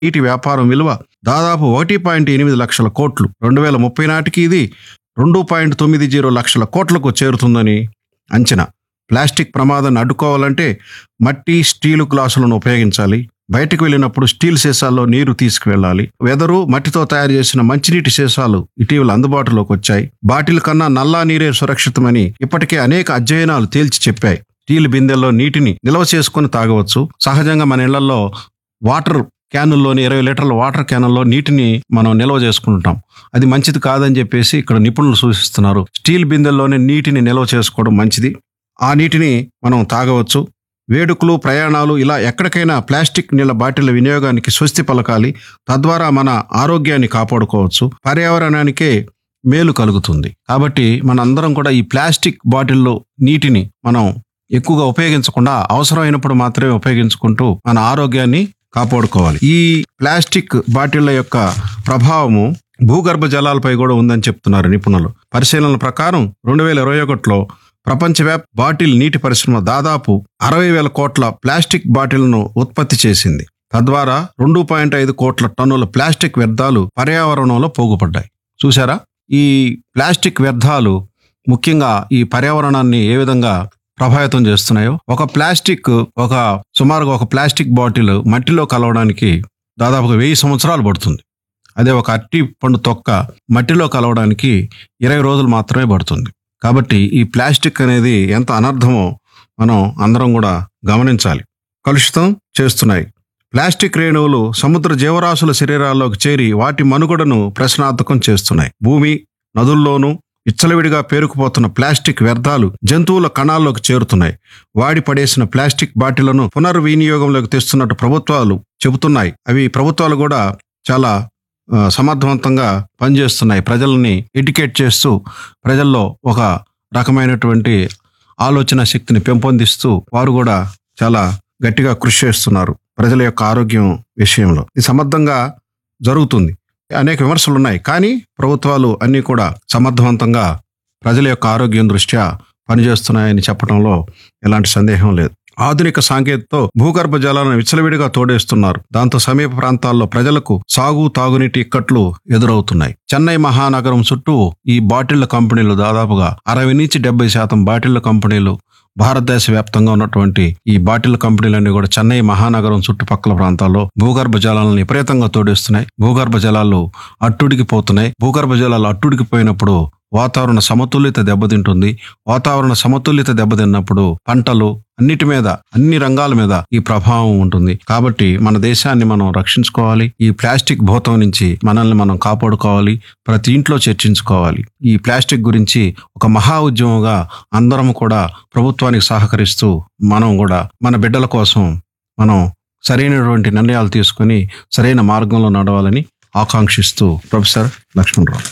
నీటి వ్యాపారం విలువ దాదాపు ఒకటి పాయింట్ ఎనిమిది లక్షల కోట్లు రెండు వేల ముప్పై నాటికి ఇది రెండు పాయింట్ తొమ్మిది జీరో లక్షల కోట్లకు చేరుతుందని అంచనా ప్లాస్టిక్ ప్రమాదాన్ని అడ్డుకోవాలంటే మట్టి స్టీలు గ్లాసులను ఉపయోగించాలి బయటకు వెళ్ళినప్పుడు స్టీల్ సీసాల్లో నీరు తీసుకువెళ్ళాలి వెదరు మట్టితో తయారు చేసిన మంచినీటి సీసాలు ఇటీవల అందుబాటులోకి వచ్చాయి బాటిల్ కన్నా నల్లా నీరే సురక్షితమని ఇప్పటికే అనేక అధ్యయనాలు తేల్చి చెప్పాయి స్టీల్ బిందెల్లో నీటిని నిల్వ చేసుకుని తాగవచ్చు సహజంగా మన ఇళ్లలో వాటర్ క్యానుల్లోని ఇరవై లీటర్ల వాటర్ క్యానుల్లో నీటిని మనం నిల్వ చేసుకుంటాం అది మంచిది కాదని చెప్పేసి ఇక్కడ నిపుణులు సూచిస్తున్నారు స్టీల్ బిందెల్లోనే నీటిని నిల్వ చేసుకోవడం మంచిది ఆ నీటిని మనం తాగవచ్చు వేడుకలు ప్రయాణాలు ఇలా ఎక్కడికైనా ప్లాస్టిక్ నీళ్ళ బాటిళ్ల వినియోగానికి స్వస్తి పలకాలి తద్వారా మన ఆరోగ్యాన్ని కాపాడుకోవచ్చు పర్యావరణానికే మేలు కలుగుతుంది కాబట్టి మనందరం కూడా ఈ ప్లాస్టిక్ బాటిల్లో నీటిని మనం ఎక్కువగా ఉపయోగించకుండా అవసరమైనప్పుడు మాత్రమే ఉపయోగించుకుంటూ మన ఆరోగ్యాన్ని కాపాడుకోవాలి ఈ ప్లాస్టిక్ బాటిళ్ల యొక్క ప్రభావము భూగర్భ జలాలపై కూడా ఉందని చెప్తున్నారు నిపుణులు పరిశీలనల ప్రకారం రెండు వేల ఇరవై ఒకటిలో ప్రపంచవ్యాప్త బాటిల్ నీటి పరిశ్రమ దాదాపు అరవై వేల కోట్ల ప్లాస్టిక్ బాటిల్ను ఉత్పత్తి చేసింది తద్వారా రెండు పాయింట్ ఐదు కోట్ల టన్నుల ప్లాస్టిక్ వ్యర్థాలు పర్యావరణంలో పోగుపడ్డాయి చూసారా ఈ ప్లాస్టిక్ వ్యర్థాలు ముఖ్యంగా ఈ పర్యావరణాన్ని ఏ విధంగా ప్రభావితం చేస్తున్నాయో ఒక ప్లాస్టిక్ ఒక సుమారుగా ఒక ప్లాస్టిక్ బాటిల్ మట్టిలో కలవడానికి దాదాపుగా వెయ్యి సంవత్సరాలు పడుతుంది అదే ఒక అట్టి పండు తొక్క మట్టిలో కలవడానికి ఇరవై రోజులు మాత్రమే పడుతుంది కాబట్టి ఈ ప్లాస్టిక్ అనేది ఎంత అనర్థమో మనం అందరం కూడా గమనించాలి కలుషితం చేస్తున్నాయి ప్లాస్టిక్ రేణువులు సముద్ర జీవరాశుల శరీరాల్లోకి చేరి వాటి మనుగడను ప్రశ్నార్థకం చేస్తున్నాయి భూమి నదుల్లోనూ విచ్చలవిడిగా పేరుకుపోతున్న ప్లాస్టిక్ వ్యర్థాలు జంతువుల కణాల్లోకి చేరుతున్నాయి వాడి పడేసిన ప్లాస్టిక్ బాటిళ్లను పునర్వినియోగంలోకి తెస్తున్నట్టు ప్రభుత్వాలు చెబుతున్నాయి అవి ప్రభుత్వాలు కూడా చాలా ఆ, సమర్థవంతంగా పనిచేస్తున్నాయి ప్రజల్ని ఎడ్యుకేట్ చేస్తూ ప్రజల్లో ఒక రకమైనటువంటి ఆలోచన శక్తిని పెంపొందిస్తూ వారు కూడా చాలా గట్టిగా కృషి చేస్తున్నారు ప్రజల యొక్క ఆరోగ్యం విషయంలో ఇది సమర్థంగా జరుగుతుంది అనేక విమర్శలు ఉన్నాయి కానీ ప్రభుత్వాలు అన్నీ కూడా సమర్థవంతంగా ప్రజల యొక్క ఆరోగ్యం దృష్ట్యా పనిచేస్తున్నాయని చెప్పడంలో ఎలాంటి సందేహం లేదు ఆధునిక సాంకేతికతో భూగర్భ జలాలను విచ్చలవిడిగా తోడేస్తున్నారు దాంతో సమీప ప్రాంతాల్లో ప్రజలకు సాగు తాగునీటి ఇక్కట్లు ఎదురవుతున్నాయి చెన్నై మహానగరం చుట్టూ ఈ బాటిళ్ల కంపెనీలు దాదాపుగా అరవై నుంచి డెబ్బై శాతం బాటిళ్ల కంపెనీలు భారతదేశ వ్యాప్తంగా ఉన్నటువంటి ఈ బాటిల్ కంపెనీలన్నీ కూడా చెన్నై మహానగరం చుట్టుపక్కల ప్రాంతాల్లో భూగర్భ జలాలను విపరీతంగా తోడేస్తున్నాయి భూగర్భ జలాలు అట్టుడికి పోతున్నాయి భూగర్భ జలాలు అట్టుడికి పోయినప్పుడు వాతావరణ సమతుల్యత దెబ్బతింటుంది వాతావరణ సమతుల్యత దెబ్బతిన్నప్పుడు పంటలు అన్నిటి మీద అన్ని రంగాల మీద ఈ ప్రభావం ఉంటుంది కాబట్టి మన దేశాన్ని మనం రక్షించుకోవాలి ఈ ప్లాస్టిక్ భూతం నుంచి మనల్ని మనం కాపాడుకోవాలి ప్రతి ఇంట్లో చర్చించుకోవాలి ఈ ప్లాస్టిక్ గురించి ఒక మహా ఉద్యమంగా అందరం కూడా ప్రభుత్వానికి సహకరిస్తూ మనం కూడా మన బిడ్డల కోసం మనం సరైనటువంటి నిర్ణయాలు తీసుకుని సరైన మార్గంలో నడవాలని ఆకాంక్షిస్తూ ప్రొఫెసర్ లక్ష్మణరావు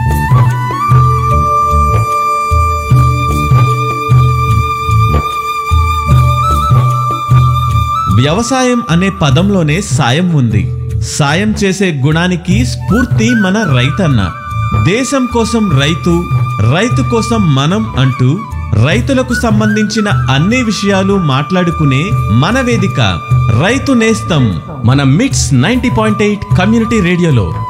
వ్యవసాయం అనే పదంలోనే సాయం ఉంది సాయం చేసే గుణానికి స్ఫూర్తి మన రైతన్న దేశం కోసం రైతు రైతు కోసం మనం అంటూ రైతులకు సంబంధించిన అన్ని విషయాలు మాట్లాడుకునే మన వేదిక రైతు నేస్తం మన మిట్స్ నైంటీ పాయింట్ ఎయిట్ కమ్యూనిటీ రేడియోలో